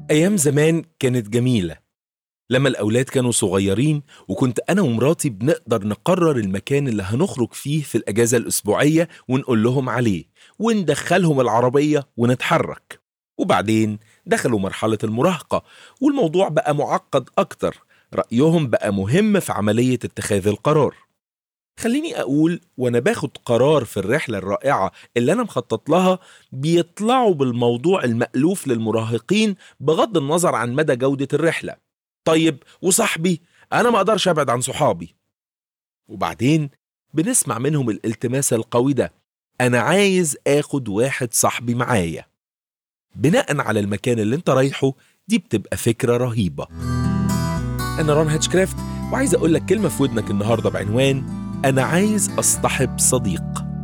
أيام زمان كانت جميلة لما الأولاد كانوا صغيرين وكنت أنا ومراتي بنقدر نقرر المكان اللي هنخرج فيه في الأجازة الأسبوعية ونقول لهم عليه وندخلهم العربية ونتحرك وبعدين دخلوا مرحلة المراهقة والموضوع بقى معقد أكتر رأيهم بقى مهم في عملية اتخاذ القرار خليني أقول وأنا باخد قرار في الرحلة الرائعة اللي أنا مخطط لها بيطلعوا بالموضوع المألوف للمراهقين بغض النظر عن مدى جودة الرحلة طيب وصاحبي أنا ما أقدرش أبعد عن صحابي وبعدين بنسمع منهم الالتماس القوي ده أنا عايز آخد واحد صاحبي معايا بناء على المكان اللي انت رايحه دي بتبقى فكرة رهيبة أنا رون هيتشكرافت وعايز أقول لك كلمة في ودنك النهاردة بعنوان أنا عايز أصطحب صديق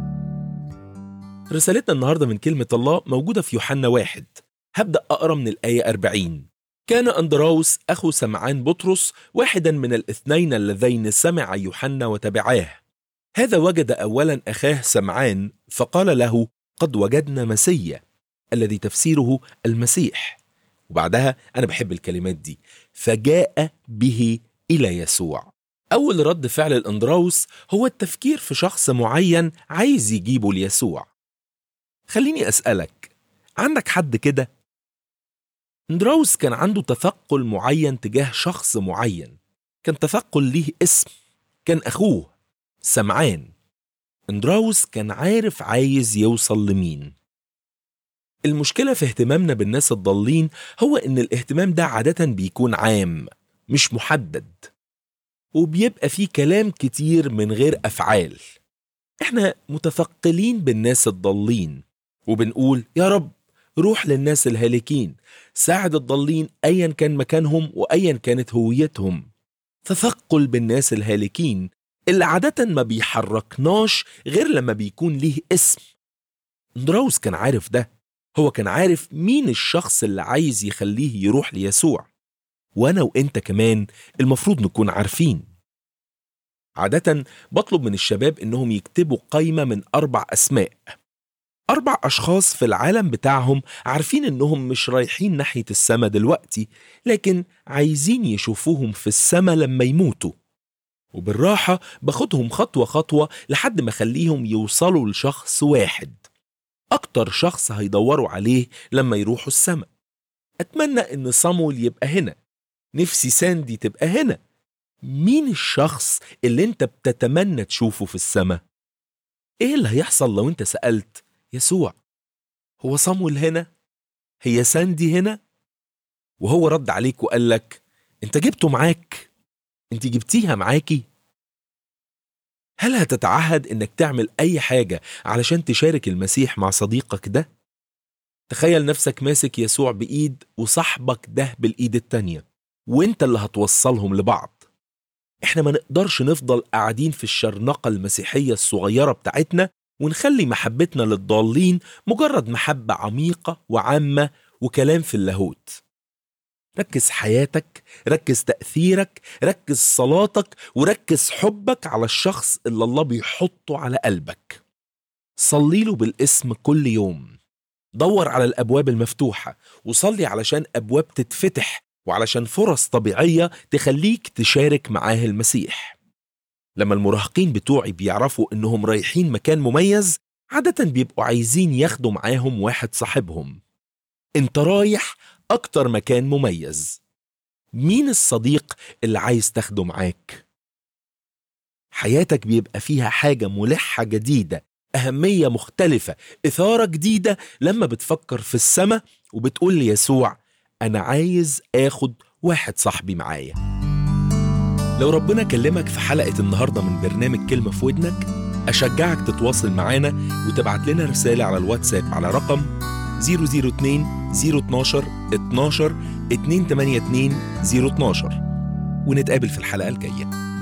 رسالتنا النهاردة من كلمة الله موجودة في يوحنا واحد هبدأ أقرأ من الآية 40 كان أندراوس أخو سمعان بطرس واحدا من الاثنين اللذين سمع يوحنا وتبعاه هذا وجد أولا أخاه سمعان فقال له قد وجدنا مسيا الذي تفسيره المسيح وبعدها أنا بحب الكلمات دي فجاء به إلى يسوع أول رد فعل الأندراوس هو التفكير في شخص معين عايز يجيبه ليسوع خليني أسألك عندك حد كده؟ أندراوس كان عنده تثقل معين تجاه شخص معين كان تثقل ليه اسم كان أخوه سمعان أندراوس كان عارف عايز يوصل لمين المشكلة في اهتمامنا بالناس الضالين هو إن الاهتمام ده عادة بيكون عام مش محدد وبيبقى فيه كلام كتير من غير أفعال احنا متثقلين بالناس الضالين وبنقول يا رب روح للناس الهالكين ساعد الضالين أيا كان مكانهم وأيا كانت هويتهم تثقل بالناس الهالكين اللي عادة ما بيحركناش غير لما بيكون ليه اسم اندراوس كان عارف ده هو كان عارف مين الشخص اللي عايز يخليه يروح ليسوع وانا وانت كمان المفروض نكون عارفين عادة بطلب من الشباب انهم يكتبوا قائمة من اربع اسماء اربع اشخاص في العالم بتاعهم عارفين انهم مش رايحين ناحية السما دلوقتي لكن عايزين يشوفوهم في السما لما يموتوا وبالراحة باخدهم خطوة خطوة لحد ما اخليهم يوصلوا لشخص واحد أكتر شخص هيدوروا عليه لما يروحوا السما أتمنى إن صامويل يبقى هنا نفسي ساندي تبقى هنا مين الشخص اللي انت بتتمنى تشوفه في السما ايه اللي هيحصل لو انت سألت يسوع هو صامويل هنا هي ساندي هنا وهو رد عليك وقال لك انت جبته معاك انت جبتيها معاكي هل هتتعهد انك تعمل اي حاجة علشان تشارك المسيح مع صديقك ده؟ تخيل نفسك ماسك يسوع بإيد وصاحبك ده بالإيد التانية وانت اللي هتوصلهم لبعض احنا ما نقدرش نفضل قاعدين في الشرنقة المسيحية الصغيرة بتاعتنا ونخلي محبتنا للضالين مجرد محبة عميقة وعامة وكلام في اللاهوت ركز حياتك ركز تأثيرك ركز صلاتك وركز حبك على الشخص اللي الله بيحطه على قلبك صلي له بالاسم كل يوم دور على الأبواب المفتوحة وصلي علشان أبواب تتفتح وعلشان فرص طبيعية تخليك تشارك معاه المسيح لما المراهقين بتوعي بيعرفوا إنهم رايحين مكان مميز عادة بيبقوا عايزين ياخدوا معاهم واحد صاحبهم انت رايح أكتر مكان مميز مين الصديق اللي عايز تاخده معاك؟ حياتك بيبقى فيها حاجة ملحة جديدة أهمية مختلفة إثارة جديدة لما بتفكر في السماء وبتقول ليسوع أنا عايز آخد واحد صاحبي معايا لو ربنا كلمك في حلقة النهاردة من برنامج كلمة في ودنك أشجعك تتواصل معانا وتبعت لنا رسالة على الواتساب على رقم 002 012 12 282 012 ونتقابل في الحلقة الجاية